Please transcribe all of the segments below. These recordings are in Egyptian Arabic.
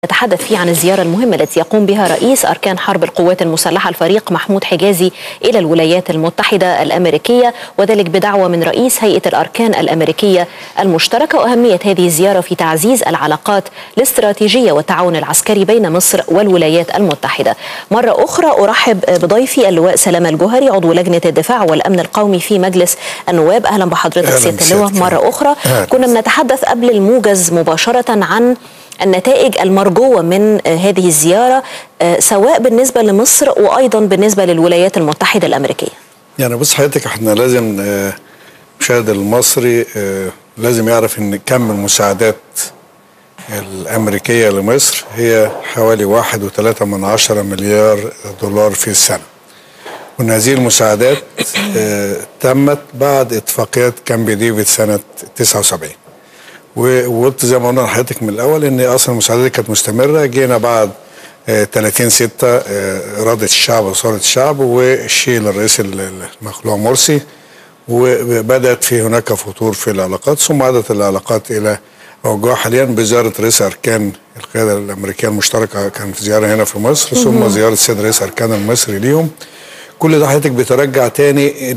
نتحدث فيه عن الزيارة المهمة التي يقوم بها رئيس أركان حرب القوات المسلحة الفريق محمود حجازي إلى الولايات المتحدة الأمريكية وذلك بدعوة من رئيس هيئة الأركان الأمريكية المشتركة وأهمية هذه الزيارة في تعزيز العلاقات الاستراتيجية والتعاون العسكري بين مصر والولايات المتحدة مرة أخرى أرحب بضيفي اللواء سلامة الجوهري عضو لجنة الدفاع والأمن القومي في مجلس النواب أهلا بحضرتك سيادة اللواء مرة أخرى كنا بنتحدث قبل الموجز مباشرة عن النتائج المرجوة من هذه الزيارة سواء بالنسبة لمصر وأيضا بالنسبة للولايات المتحدة الأمريكية يعني بص حضرتك احنا لازم المشاهد المصري لازم يعرف ان كم المساعدات الأمريكية لمصر هي حوالي واحد وثلاثة من عشرة مليار دولار في السنة وان هذه المساعدات تمت بعد اتفاقيات كامب ديفيد سنة 79 وقلت زي ما قلنا لحضرتك من الاول ان اصلا المساعدات دي كانت مستمره جينا بعد 30 6 اراده الشعب وثوره الشعب والشيل الرئيس المخلوع مرسي وبدات في هناك فتور في العلاقات ثم عادت العلاقات الى اوجها حاليا بزياره رئيس اركان القياده الامريكيه المشتركه كانت زياره هنا في مصر ثم زياره السيد رئيس اركان المصري ليهم كل ده حضرتك بيترجع تاني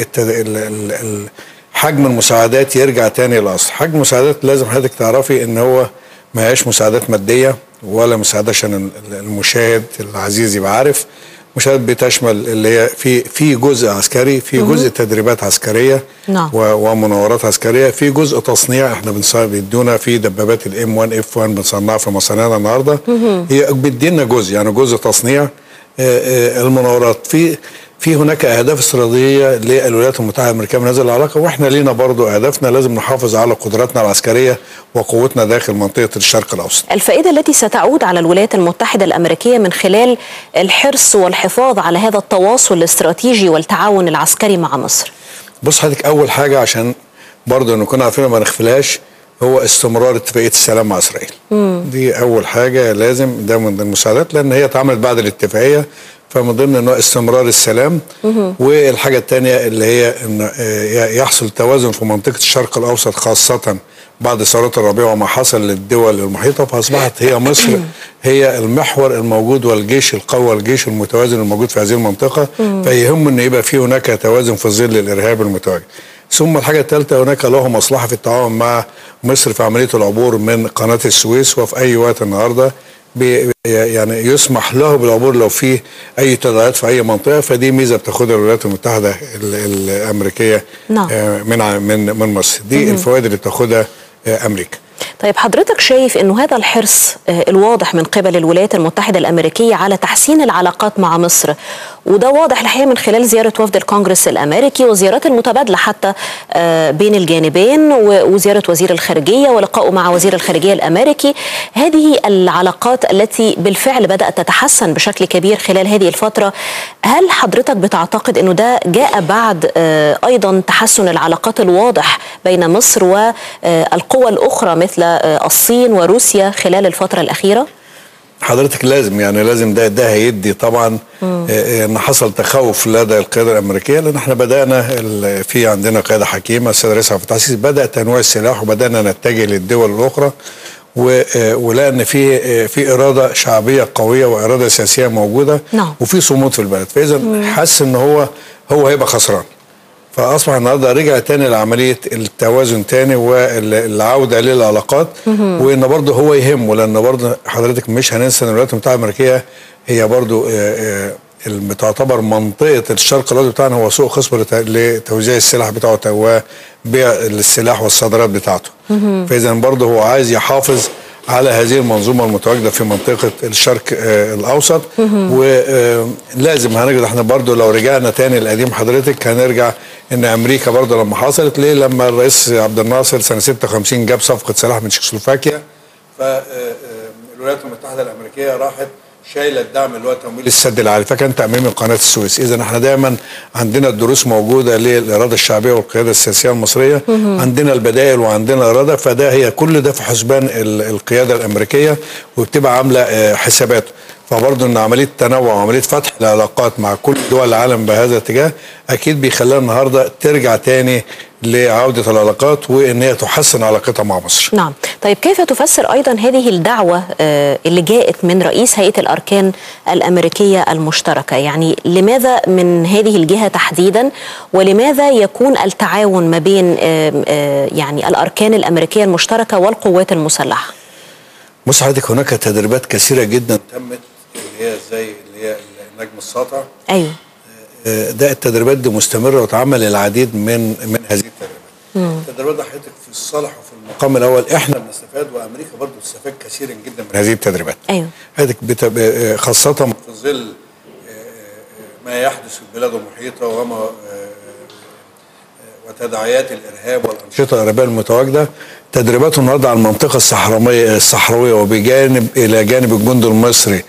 للتد... حجم المساعدات يرجع تاني للاصل حجم المساعدات لازم حضرتك تعرفي ان هو ما هياش مساعدات ماديه ولا مساعدات عشان المشاهد العزيز يبقى عارف مساعدات بتشمل اللي هي في في جزء عسكري في جزء تدريبات عسكريه نعم. ومناورات عسكريه في جزء تصنيع احنا بيدونا في دبابات الام 1 اف 1 بنصنعها في مصانعنا النهارده هي بتدينا جزء يعني جزء تصنيع المناورات في في هناك اهداف استراتيجيه للولايات المتحده الامريكيه من هذه العلاقه واحنا لينا برضو اهدافنا لازم نحافظ على قدراتنا العسكريه وقوتنا داخل منطقه الشرق الاوسط. الفائده التي ستعود على الولايات المتحده الامريكيه من خلال الحرص والحفاظ على هذا التواصل الاستراتيجي والتعاون العسكري مع مصر. بص حضرتك اول حاجه عشان برضو نكون عارفين ما نغفلهاش هو استمرار اتفاقيه السلام مع اسرائيل. مم. دي اول حاجه لازم ده من المساعدات لان هي اتعملت بعد الاتفاقيه فمن ضمن انه استمرار السلام والحاجه الثانيه اللي هي ان يحصل توازن في منطقه الشرق الاوسط خاصه بعد ثورات الربيع وما حصل للدول المحيطه فاصبحت هي مصر هي المحور الموجود والجيش القوي والجيش المتوازن الموجود في هذه المنطقه فيهم ان يبقى في هناك توازن في ظل الارهاب المتواجد. ثم الحاجه الثالثه هناك له مصلحه في التعاون مع مصر في عمليه العبور من قناه السويس وفي اي وقت النهارده يعني يسمح له بالعبور لو في اي تداعيات في اي منطقه فدي ميزه بتاخدها الولايات المتحده الامريكيه نعم. من من من مصر دي الفوائد اللي بتاخدها امريكا طيب حضرتك شايف انه هذا الحرص الواضح من قبل الولايات المتحده الامريكيه على تحسين العلاقات مع مصر وده واضح الحقيقه من خلال زياره وفد الكونجرس الامريكي والزيارات المتبادله حتى بين الجانبين وزياره وزير الخارجيه ولقائه مع وزير الخارجيه الامريكي هذه العلاقات التي بالفعل بدات تتحسن بشكل كبير خلال هذه الفتره هل حضرتك بتعتقد انه ده جاء بعد ايضا تحسن العلاقات الواضح بين مصر والقوى الاخرى مثل الصين وروسيا خلال الفتره الاخيره حضرتك لازم يعني لازم ده ده هيدي طبعا ان حصل تخوف لدى القياده الامريكيه لان احنا بدانا في عندنا قياده حكيمه السيد الرئيس عبد الفتاح السيسي بدا تنويع السلاح وبدانا نتجه للدول الاخرى ولان في في اراده شعبيه قويه واراده سياسيه موجوده نعم. وفي صمود في البلد فاذا حس ان هو هو هيبقى خسران فاصبح النهارده رجع تاني لعمليه التوازن تاني والعوده للعلاقات وان برضه هو يهمه لان برضه حضرتك مش هننسى ان الولايات المتحده الامريكيه هي برضه تعتبر منطقه الشرق الاوسط بتاعنا هو سوق خصب لتوزيع السلاح بتاعته وبيع السلاح والصادرات بتاعته فاذا برضه هو عايز يحافظ على هذه المنظومة المتواجدة في منطقة الشرق الأوسط ولازم هنجد احنا برضو لو رجعنا تاني القديم حضرتك هنرجع ان امريكا برضو لما حصلت ليه لما الرئيس عبد الناصر سنة 56 جاب صفقة سلاح من تشيكوسلوفاكيا فالولايات المتحدة الأمريكية راحت شايله الدعم اللي هو تمويل السد العالي فكان تاميم قناه السويس اذا احنا دايما عندنا الدروس موجوده للاراده الشعبيه والقياده السياسيه المصريه عندنا البدائل وعندنا الاراده فده هي كل ده في حسبان القياده الامريكيه وبتبقى عامله حساباته فبرضه ان عمليه تنوع وعمليه فتح العلاقات مع كل دول العالم بهذا الاتجاه اكيد بيخليها النهارده ترجع تاني لعوده العلاقات وان هي تحسن علاقتها مع مصر. نعم، طيب كيف تفسر ايضا هذه الدعوه اللي جاءت من رئيس هيئه الاركان الامريكيه المشتركه، يعني لماذا من هذه الجهه تحديدا ولماذا يكون التعاون ما بين يعني الاركان الامريكيه المشتركه والقوات المسلحه؟ بص حضرتك هناك تدريبات كثيره جدا تمت اللي هي زي اللي هي النجم الساطع ايوه ده التدريبات دي مستمره وتعمل العديد من من هذه التدريبات. التدريبات دي حضرتك في الصالح وفي المقام الاول احنا بنستفاد وامريكا برضه بتستفاد كثيرا جدا من هذه التدريبات. ايوه حضرتك بتب... خاصه في ظل ما يحدث في البلاد المحيطه وما وتداعيات الارهاب والانشطه الارهابيه المتواجده تدريبات النهارده على المنطقه الصحراويه الصحراويه وبجانب الى جانب الجند المصري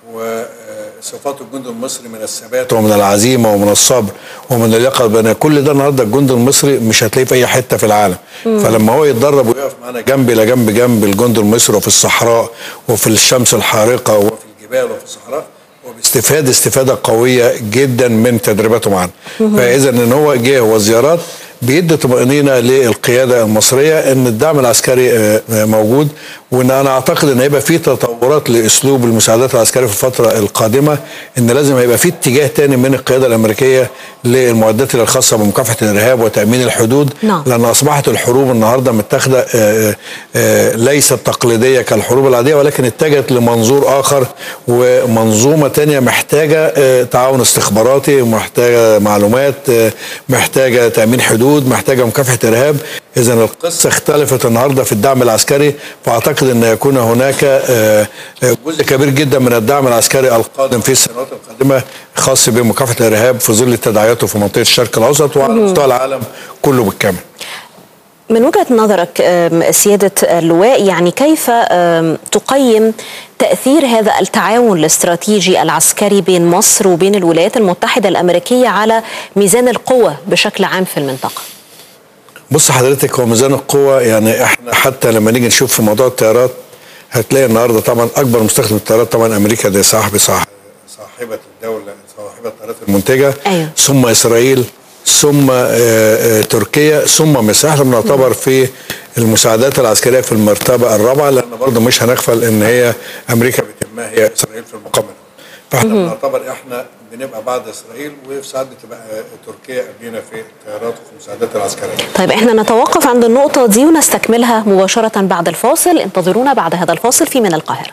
وصفات الجند المصري من الثبات ومن العزيمه ومن الصبر ومن اللياقه البدنيه كل ده النهارده الجند المصري مش هتلاقيه في اي حته في العالم مم. فلما هو يتدرب ويقف معانا جنب الى جنب جنب الجند المصري وفي الصحراء وفي الشمس الحارقه وفي الجبال وفي الصحراء وبيستفاد استفاده قويه جدا من تدريباته معانا فاذا ان هو جه وزيارات بيدي طمأنينة للقيادة المصرية ان الدعم العسكري موجود وان انا اعتقد ان هيبقى في تطورات لاسلوب المساعدات العسكريه في الفترة القادمة ان لازم هيبقى في اتجاه تاني من القيادة الامريكية للمعدات الخاصة بمكافحة الارهاب وتأمين الحدود نعم. لان اصبحت الحروب النهاردة متاخدة ليست تقليدية كالحروب العادية ولكن اتجهت لمنظور اخر ومنظومة تانية محتاجة تعاون استخباراتي محتاجة معلومات محتاجة تأمين حدود حدود محتاجه مكافحه ارهاب اذا القصه اختلفت النهارده في الدعم العسكري فاعتقد ان يكون هناك جزء كبير جدا من الدعم العسكري القادم في السنوات القادمه خاص بمكافحه الارهاب في ظل تداعياته في منطقه الشرق الاوسط وعلى مستوى العالم كله بالكامل من وجهه نظرك سياده اللواء يعني كيف تقيم تاثير هذا التعاون الاستراتيجي العسكري بين مصر وبين الولايات المتحده الامريكيه على ميزان القوه بشكل عام في المنطقه؟ بص حضرتك هو ميزان القوه يعني احنا حتى لما نيجي نشوف في موضوع الطيارات هتلاقي النهارده طبعا اكبر مستخدم الطيارات طبعا امريكا دي صاحب صاحبه الدوله صاحبه الطيارات المنتجه أيوه. ثم اسرائيل ثم تركيا ثم مصر احنا بنعتبر في المساعدات العسكريه في المرتبه الرابعه لان برضه مش هنغفل ان هي امريكا بتهمها هي اسرائيل في المقام فاحنا بنعتبر احنا بنبقى بعد اسرائيل وفي ساعات بتبقى تركيا قبلنا في الطيارات وفي المساعدات العسكريه. طيب احنا نتوقف عند النقطه دي ونستكملها مباشره بعد الفاصل، انتظرونا بعد هذا الفاصل في من القاهره.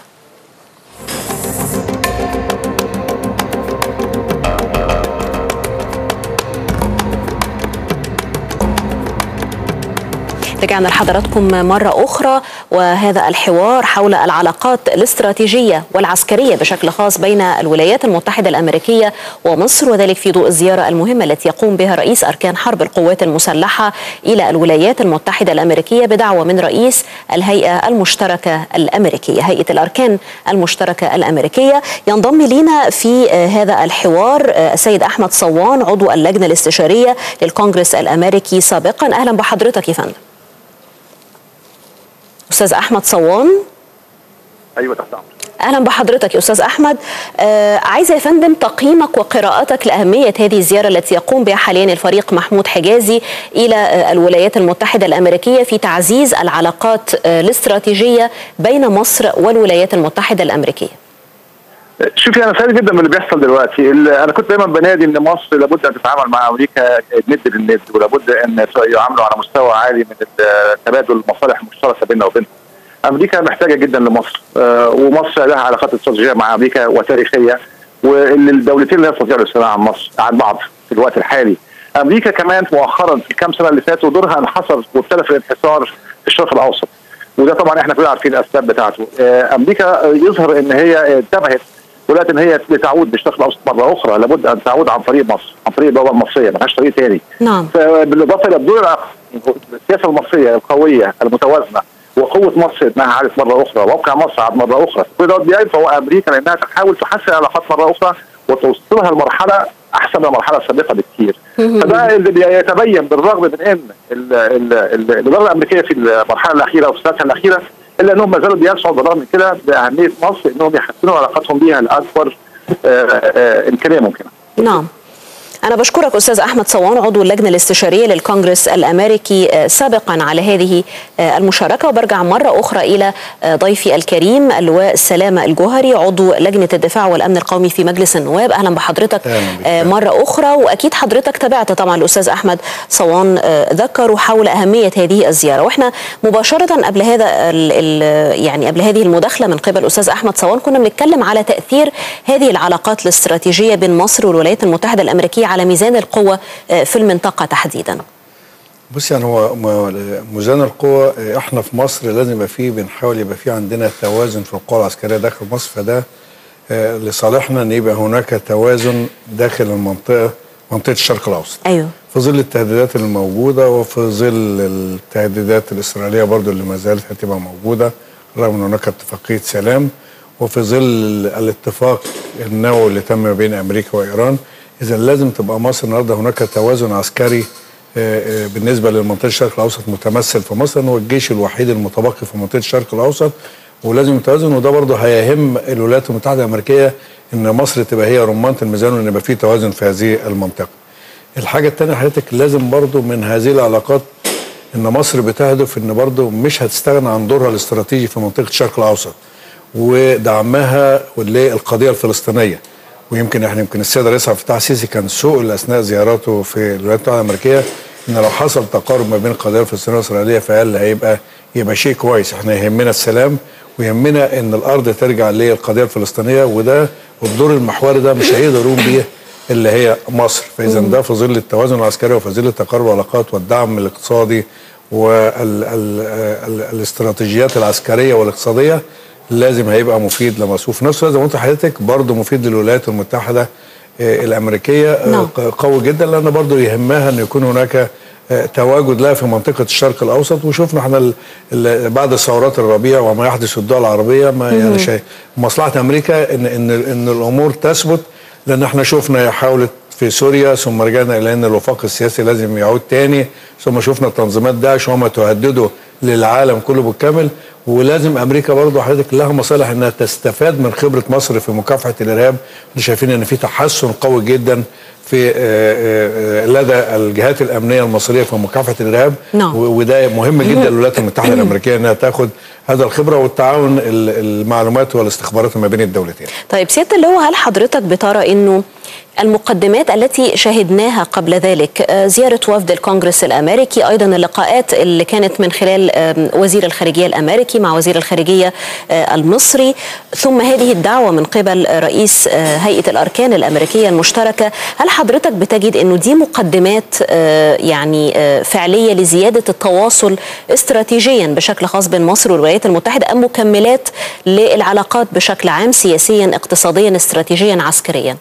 رجعنا لحضراتكم مرة أخرى وهذا الحوار حول العلاقات الاستراتيجية والعسكرية بشكل خاص بين الولايات المتحدة الأمريكية ومصر وذلك في ضوء الزيارة المهمة التي يقوم بها رئيس أركان حرب القوات المسلحة إلى الولايات المتحدة الأمريكية بدعوة من رئيس الهيئة المشتركة الأمريكية هيئة الأركان المشتركة الأمريكية ينضم لنا في هذا الحوار السيد أحمد صوان عضو اللجنة الاستشارية للكونغرس الأمريكي سابقا أهلا بحضرتك يا فندم استاذ احمد صوان ايوه تحت اهلا بحضرتك يا استاذ احمد آه عايزه يا فندم تقييمك وقراءتك لاهميه هذه الزياره التي يقوم بها حاليا الفريق محمود حجازي الى آه الولايات المتحده الامريكيه في تعزيز العلاقات آه الاستراتيجيه بين مصر والولايات المتحده الامريكيه شوفي انا سعيد جدا من اللي بيحصل دلوقتي انا كنت دايما بنادي ان مصر لابد ان تتعامل مع امريكا ند للند ولابد ان يعاملوا على مستوى عالي من تبادل المصالح المشتركه بيننا وبينهم. امريكا محتاجه جدا لمصر ومصر لها علاقات استراتيجيه مع امريكا وتاريخيه واللي الدولتين لا يستطيعوا الاستغناء عن مصر عن بعض في الوقت الحالي. امريكا كمان مؤخرا في كام سنه اللي فاتوا دورها انحصر وابتدى في الانحسار في الشرق الاوسط. وده طبعا احنا كلنا عارفين الاسباب بتاعته. امريكا يظهر ان هي انتبهت ولكن ان هي لتعود بالشرق الاوسط مره اخرى لابد ان تعود عن طريق مصر عن طريق الدوله المصريه ما لهاش طريق ثاني نعم بالاضافه الى الدور السياسه المصريه القويه المتوازنه وقوه مصر انها عادت مره اخرى موقع مصر عاد مره اخرى كل دوت بينفع امريكا لانها تحاول تحسن العلاقات مره اخرى وتوصلها لمرحله احسن من المرحله السابقه بكثير فده اللي بيتبين بالرغم من ان الاداره الامريكيه في المرحله الاخيره وفي السنه الاخيره الا انهم ما زالوا بيسعوا بالرغم من كده باهميه مصر انهم يحسنوا علاقاتهم بها لاكبر آه، آه، امكانيه ممكنه. نعم أنا بشكرك أستاذ أحمد صوان عضو اللجنة الاستشارية للكونغرس الأمريكي آه، سابقا على هذه آه، المشاركة وبرجع مرة أخرى إلى آه، ضيفي الكريم اللواء السلامة الجوهري عضو لجنة الدفاع والأمن القومي في مجلس النواب أهلا بحضرتك أهلا بك. آه، مرة أخرى وأكيد حضرتك تابعت طبعا الأستاذ أحمد صوان آه، ذكروا حول أهمية هذه الزيارة وإحنا مباشرة قبل هذا ال ال يعني قبل هذه المداخلة من قبل الأستاذ أحمد صوان كنا بنتكلم على تأثير هذه العلاقات الاستراتيجية بين مصر والولايات المتحدة الأمريكية على ميزان القوة آه، في المنطقة تحديدا بص يعني هو م- ميزان القوة آه، احنا في مصر لازم يبقى فيه بنحاول يبقى فيه عندنا توازن في القوى العسكرية داخل مصر فده آه، لصالحنا ان يبقى هناك توازن داخل المنطقة منطقة الشرق الأوسط أيوه في ظل التهديدات الموجودة وفي ظل التهديدات الإسرائيلية برضو اللي ما زالت هتبقى موجودة رغم أن هناك اتفاقية سلام وفي ظل الاتفاق النووي اللي تم بين أمريكا وإيران إذا لازم تبقى مصر النهاردة هناك توازن عسكري آه، آه، بالنسبة لمنطقة الشرق الأوسط متمثل في مصر إن هو الجيش الوحيد المتبقي في منطقة الشرق الأوسط ولازم يتوازن وده برضه هيهم الولايات المتحدة الأمريكية إن مصر تبقى هي رمانة الميزان وإن يبقى في توازن في هذه المنطقة. الحاجة التانية حضرتك لازم برضو من هذه العلاقات ان مصر بتهدف ان برضو مش هتستغنى عن دورها الاستراتيجي في منطقة الشرق الاوسط ودعمها للقضية الفلسطينية ويمكن احنا يمكن السيد الرئيس عبد الفتاح السيسي كان سئل اثناء زياراته في الولايات المتحدة الامريكيه ان لو حصل تقارب ما بين القضية الفلسطينية والاسرائيلية فقال هيبقى يبقى شيء كويس احنا يهمنا السلام ويهمنا ان الارض ترجع للقضية الفلسطينية وده والدور المحوري ده مش هيقدر يقوم بيه اللي هي مصر فاذا ده في ظل التوازن العسكري وفي ظل تقارب العلاقات والدعم الاقتصادي والاستراتيجيات العسكريه والاقتصاديه لازم هيبقى مفيد لمصر وفي نفس الوقت زي ما قلت لحضرتك برضه مفيد للولايات المتحده آه، الامريكيه آه، نعم. قوي جدا لان برضه يهمها ان يكون هناك آه، تواجد لها في منطقه الشرق الاوسط وشفنا احنا ال- ال- بعد ثورات الربيع وما يحدث في الدول العربيه ما يعني شيء مصلحه امريكا ان ان ان الامور تثبت لان احنا شفنا حاولت في سوريا ثم رجعنا الى ان الوفاق السياسي لازم يعود تاني ثم شفنا تنظيمات داعش وهم تهددوا للعالم كله بالكامل ولازم امريكا برضه حضرتك لها مصالح انها تستفاد من خبره مصر في مكافحه الارهاب احنا شايفين ان في تحسن قوي جدا في آه، آه، آه، لدى الجهات الامنيه المصريه في مكافحه الارهاب نعم. و- وده مهم جدا للولايات المتحده الامريكيه انها تاخد هذا الخبره والتعاون ال- المعلومات والاستخبارات ما بين الدولتين طيب سيادة اللواء هل حضرتك بترى أنه المقدمات التي شهدناها قبل ذلك آه، زيارة وفد الكونغرس الأمريكي أيضا اللقاءات اللي كانت من خلال آم، وزير الخارجية الأمريكي مع وزير الخارجية آه، المصري ثم هذه الدعوة من قبل رئيس آه، هيئة الأركان الأمريكية المشتركة هل حضرتك بتجد أنه دي مقدمات آه، يعني آه، فعلية لزيادة التواصل استراتيجيا بشكل خاص بين مصر والولايات المتحدة أم مكملات للعلاقات بشكل عام سياسيا اقتصاديا استراتيجيا عسكريا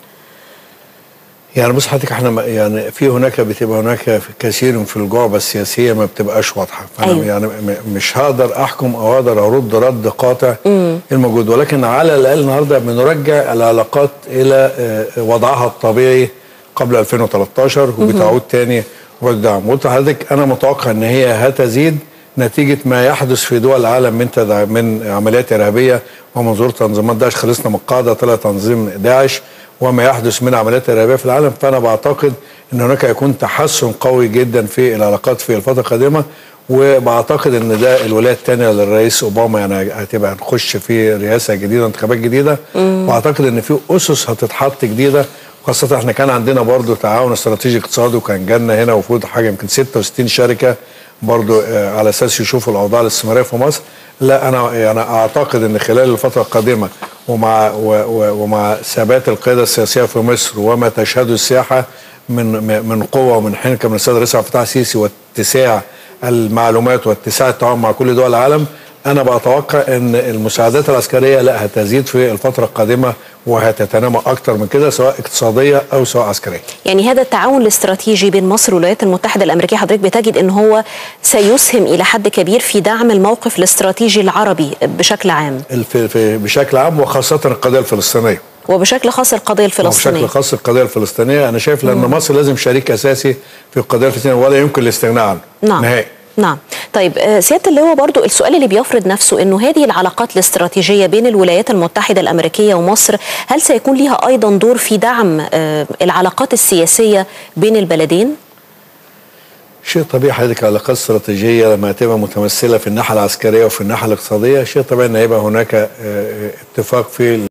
يعني بص حضرتك احنا ما- يعني في هناك بتبقى هناك كثير في الجعبه السياسيه ما بتبقاش واضحه فانا أيوة. أيوه. يعني م- مش هقدر احكم او اقدر ارد رد قاطع الموجود ولكن على الاقل النهارده بنرجع العلاقات الى آه، وضعها الطبيعي قبل 2013 وبتعود تاني والدعم قلت لحضرتك انا متوقع ان هي هتزيد نتيجه ما يحدث في دول العالم من تدع... من عمليات ارهابيه ومنظور تنظيمات داعش خلصنا من القاعده طلع تنظيم داعش وما يحدث من عمليات ارهابيه في العالم فانا بعتقد ان هناك يكون تحسن قوي جدا في العلاقات في الفتره القادمه وبعتقد ان ده الولايه الثانيه للرئيس اوباما يعني هتبقى نخش في رئاسه جديده انتخابات جديده واعتقد ان في اسس هتتحط جديده خاصة احنا كان عندنا برضو تعاون استراتيجي اقتصادي وكان جالنا هنا وفود حاجة يمكن 66 شركة برضو آه، على اساس يشوفوا الاوضاع الاستثمارية في مصر لا انا يعني اعتقد ان خلال الفترة القادمة ومع و و ومع ثبات القيادة السياسية في مصر وما تشهده السياحة من من قوة ومن حنكة من السيد الرئيس عبد الفتاح السيسي واتساع المعلومات واتساع التعاون مع كل دول العالم انا بتوقع ان المساعدات العسكريه لا هتزيد في الفتره القادمه وهتتنامى اكتر من كده سواء اقتصاديه او سواء عسكريه يعني هذا التعاون الاستراتيجي بين مصر والولايات المتحدة الأمريكية حضرتك بتجد أن هو سيسهم إلى حد كبير في دعم الموقف الاستراتيجي العربي بشكل عام الف- في بشكل عام وخاصه القضيه الفلسطينيه وبشكل خاص القضية الفلسطينية وبشكل خاص القضيه الفلسطينيه انا شايف لان مصر لازم شريك اساسي في القضيه الفلسطينيه ولا يمكن الاستغناء عنه نعم. نهائي نعم طيب آه، سياده اللواء برضو السؤال اللي بيفرض نفسه انه هذه العلاقات الاستراتيجيه بين الولايات المتحده الامريكيه ومصر هل سيكون لها ايضا دور في دعم آه، العلاقات السياسيه بين البلدين شيء طبيعي حضرتك علاقات استراتيجيه لما تبقى متمثله في الناحيه العسكريه وفي الناحيه الاقتصاديه شيء طبيعي ان هيبقى هناك آه، اتفاق في